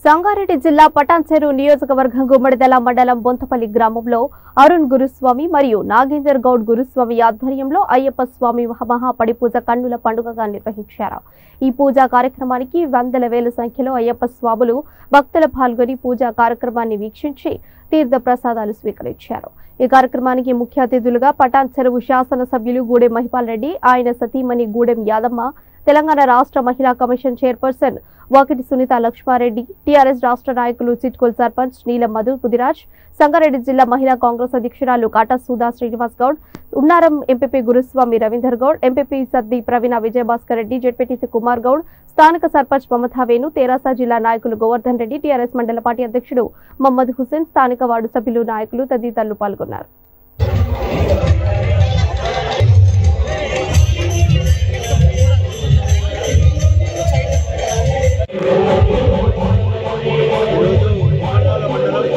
సంగారెడ్డి జిల్లా పటాన్చెరు నియోజకవర్గం గుమ్మడిదల మండలం బొంతపల్లి గ్రామంలో అరుణ్ గురుస్వామి మరియు నాగేందర్ గౌడ్ గురుస్వామి ఆధ్వర్యంలో అయ్యప్ప స్వామి మహాపడి పూజ కన్నుల పండుగగా నిర్వహించారు ఈ పూజా కార్యక్రమానికి వందల వేల సంఖ్యలో అయ్యప్ప స్వాములు భక్తులు పాల్గొని పూజా కార్యక్రమాన్ని వీక్షించి తీర్థ ప్రసాదాలు స్వీకరించారు ఈ కార్యక్రమానికి ముఖ్య అతిథులుగా పటాన్ చెరువు శాసన సభ్యులు గూడెం మహిపాల్ రెడ్డి ఆయన సతీమణి గూడెం యాదమ్మ తెలంగాణ రాష్ట్ర మహిళా commission chairperson Vakiti Sunitha Laxma Reddy TRS రాష్ట్ర నాయకులు సిట్కోల్ సర్పంచ్ నీలం మధు పుదిరాజ్ సంగారెడ్డి జిల్లా మహిళా కాంగ్రెస్ అధ్యక్షురాలు కాటా సుధా శ్రీనివాస్ గౌడ్ ఉన్నారం MPP Guruswamy Ravinder Goud MPP Saddi Praveena Vijayabhaskar Reddy ZPTC Kumar Goud స్థానిక సర్పంచ్ మమతా వేణు తెరాస జిల్లా నాయకులు గోవర్ధన్ రెడ్డి టీఆర్ఎస్ మండల పార్టీ అధ్యక్షుడు మహమ్మద్ హుసేన్ స్థానిక వార్డు సభ్యులు నాయకులు తదితరులు పాల్గొన్నారు ఈరోజు మానవాల మండలం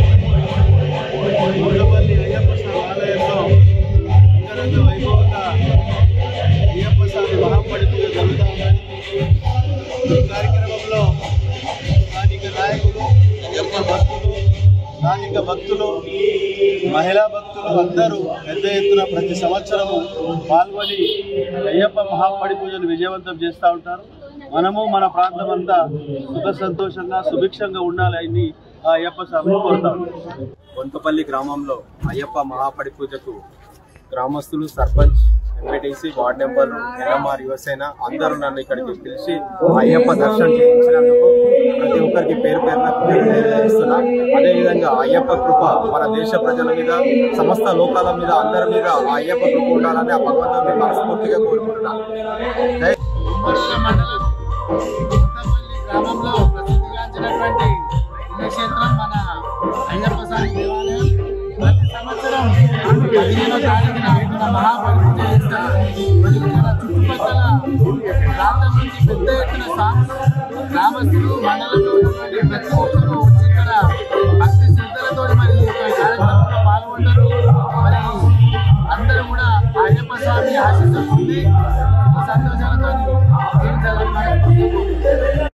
ముళ్ళపల్లి అయ్యప్ప స్వామి ఆలయంలో అంగరంగ వైభవంగా అయ్యప్ప స్వామి మహాపడి పూజ జరుగుతూ ఉన్నది ఈ కార్యక్రమంలో స్థానిక నాయకులు అయ్యప్ప భక్తులు స్థానిక భక్తులు మహిళా భక్తులు అందరూ పెద్ద ఎత్తున ప్రతి సంవత్సరము పాల్గొని అయ్యప్ప మహాపడి పూజను విజయవంతం చేస్తూ ఉంటారు మనము మన ప్రాంతం అంతా సుఖ సంతోషంగా సుభిక్షంగా ఉండాలని ఆ అయ్యప్ప స్వామిని కోరుతాం బొంతపల్లి గ్రామంలో అయ్యప్ప మహాపడి పూజకు గ్రామస్తులు sarpanch MPTC ward number NMR Yuvasena అందరూ నన్ను ఇక్కడికి పిలిచి అయ్యప్ప దర్శనం చేయించినందుకు ప్రతి ఒక్కరికి పేరు పేరున కృతజ్ఞతలు తెలియజేస్తున్నా అదేవిధంగా అయ్యప్ప కృప మన దేశ ప్రజల మీద సమస్త లోకాల మీద అందరి మీద ఆ అయ్యప్ప కృప ఉండాలని ఆ భగవంతుని మనస్ఫూర్తిగా కోరుకుంటున్నాను జై కొత్తపల్లి మండలం కొత్తపల్లి గ్రామంలో ప్రసిద్ధిగాంచినటువంటి పుణ్యక్షేత్రం మన అయ్యప్ప స్వామి దేవాలయం ప్రతి సంవత్సరం పదిహేనో తారీఖున మన మహాపరిపూజ చేస్తారు మరియు మన చుట్టుపక్కల ప్రాంతం నుంచి పెద్ద ఎత్తున స్వాములు గ్రామస్తులు మండలంలో ఉన్నటువంటి ప్రతి ఒక్కరూ వచ్చి ఇక్కడ భక్తి శ్రద్ధలతో మరి ఈ యొక్క కార్యక్రమంలో పాల్గొంటారు మరి అందరూ కూడా ఆ అయ్యప్ప స్వామి ఆశీస్సులు ఉంది సంతోషాలతో